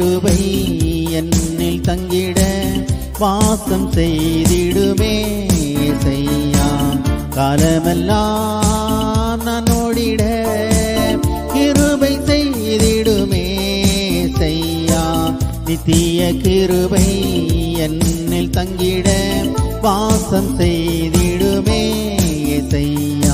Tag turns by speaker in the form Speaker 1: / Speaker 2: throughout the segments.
Speaker 1: கிருபை என்னில் தங்கிட வாசம் செய்திடுமே செய்யா காலமெல்லாம் நான் ஓடிட கிருபை செய்திடுமே செய்யா நித்திய கிருபை என்னில் தங்கிட வாசம் செய்திடுமே செய்யா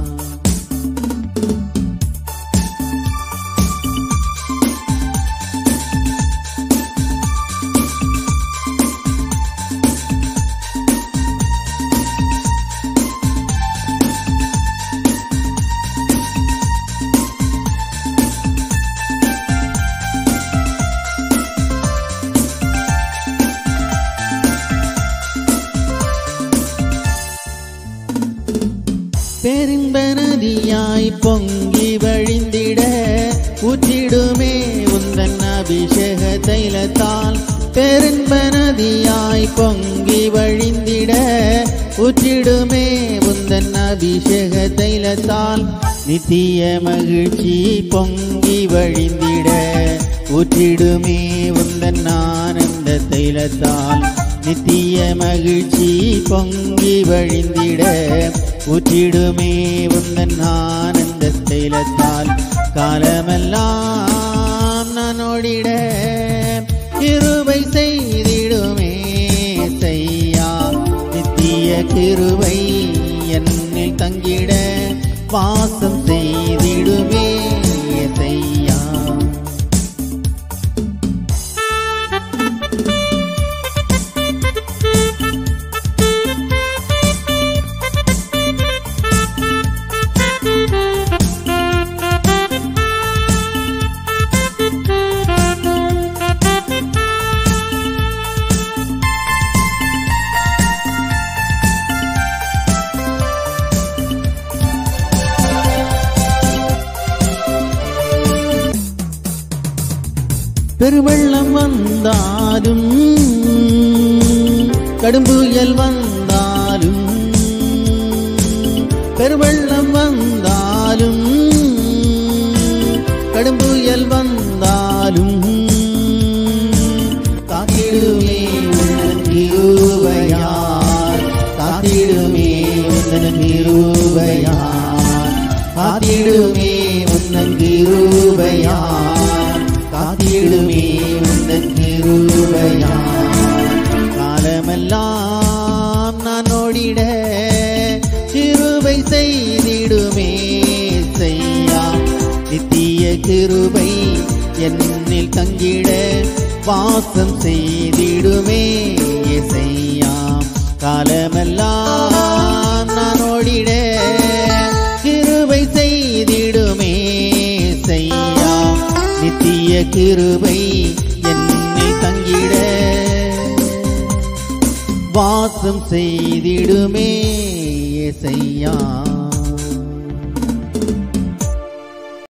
Speaker 1: பெரும்ப நதியாய் பொங்கி வழிந்திட ஊற்றிடுமே உந்தன் அபிஷேக தைலத்தால் பெரும்ப நதியாய் பொங்கி வழிந்திட ஊற்றிடுமே உந்தன் அபிஷேக தைலத்தால் நித்திய மகிழ்ச்சி பொங்கி வழிந்திட ஊற்றிடுமே உந்தன் ஆனந்த தைலத்தால் நித்திய மகிழ்ச்சி பொங்கி வழிந்திட ஊற்றிடுமே உந்தன் ஆனந்த தைலத்தால் காலமெல்லாம் நான் ஓடிட கிருபை செய்திடுமே செய்யா நித்திய கிருபை என்னில் தங்கிட வாசம் செய்திடுமே செய்யா பெருவெள்ளம் வந்தாலும் கடும்புயல் வந்தாலும் பெருவெள்ளம் வந்தாலும் கடும்புயல் வந்தாலும் காத்திடுமே உன்னன் கிருபையார் காத்திடுமே உன்னன் கிருபையார் காத்திடுமே உன்னன் கிருபையார் காத்திடுமே உன்னன் கிருபையார் காலமெல்லாம் நான் ஓடிட கிருபை செய்திடுமே செய்யா நித்திய கிருபை என்னில் தங்கிட வாசம் செய்திடுமே செய்யா காலமெல்லாம் நான் ஓடிட கிருபை செய்திடுமே செய்யா நித்திய கிருபை என்னில் தங்கிட வாசம் செய்திடுமே செய்யா